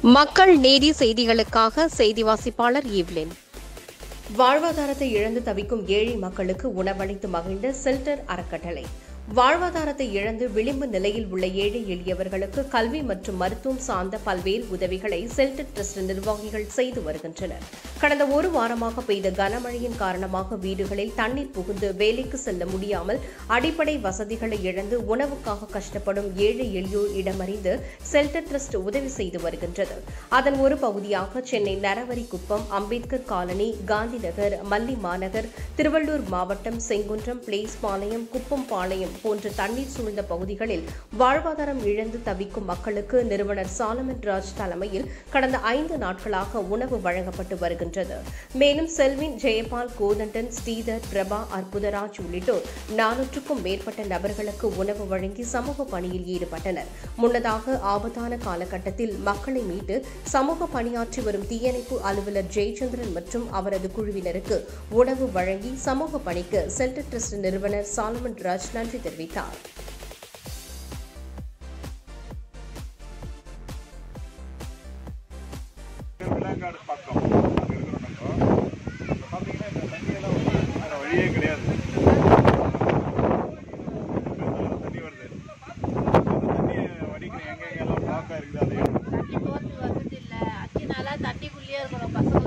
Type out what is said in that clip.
மக்கள் நீதி செய்திகளுக்காக செய்தி வாசிப்பாளர் ஈவ்லின் வாழ்வாதாரத்தை இழந்து தவிக்கும் ஏழை மக்களுக்கு உணவளித்து மகிழ்ந்த செல்டர் அறக்கட்டளை வாழ்வாதாரத்தை இழந்து விளிம்பு நிலையில் உள்ள ஏழை எளியவர்களுக்கு கல்வி மற்றும் மருத்துவம் சார்ந்த பல்வேறு உதவிகளை செல்டர் ட்ரஸ்ட் நிர்வாகிகள் செய்து வருகின்றனர் கடந்த ஒரு வாரமாக பெய்த கனமழையின் காரணமாக வீடுகளில் தண்ணீர் புகுந்து வேலைக்கு செல்ல முடியாமல் அடிப்படை வசதிகளை இழந்து உணவுக்காக கஷ்டப்படும் ஏழை எளியோர் இடமறிந்து செல்டர் ட்ரஸ்ட் உதவி செய்து வருகின்றது அதன் ஒரு பகுதியாக சென்னை நரவரிக்குப்பம் அம்பேத்கர் காலனி காந்திநகர் மல்லி மாநகர் திருவள்ளூர் மாவட்டம் செங்குன்றம் பிளேஸ் பாளையம் குப்பம் பாளையம் போன்ற தண்ணீர் சூழ்ந்த பகுதிகளில் வாழ்வாதாரம் இழந்து தவிக்கும் மக்களுக்கு நிறுவனர் சாலமன் ராஜ் தலைமையில் கடந்த ஐந்து நாட்களாக உணவு வழங்கப்பட்டு வருகின்றது மேலும் செல்வின் ஜெயபால் கோதண்டன் ஸ்ரீதர் பிரபா அற்புதராஜ் உள்ளிட்டோர் நானூற்றுக்கும் மேற்பட்ட நபர்களுக்கு உணவு வழங்கி சமூக பணியில் ஈடுபட்டனர் முன்னதாக ஆபத்தான காலகட்டத்தில் மக்களை மீட்டு சமூக பணியாற்றி வரும் தீயணைப்பு அலுவலர் ஜெயச்சந்திரன் மற்றும் அவரது குழுவினருக்கு உணவு வழங்கி சமூக பணிக்கு சென்டர் ட்ரஸ்ட் நிறுவனர் சாலமன் ராஜ் நன்றி தெரிவித்தார் விலங்காடு பக்கம் அங்கே இருக்கிறோம் நாங்கள் இப்போ பார்த்தீங்கன்னா இந்த தண்ணியெல்லாம் வந்து வேறு வழியே கிடையாது தண்ணி வருது அந்த தண்ணியை வடிக்கிற எங்கெங்கெல்லாம் பிளாக்காக இருக்குது அதை தண்ணி போட்டு வசதி இல்லை அஞ்சு நாளாக தண்ணிக்குள்ளேயே இருக்கிறோம் பசங்க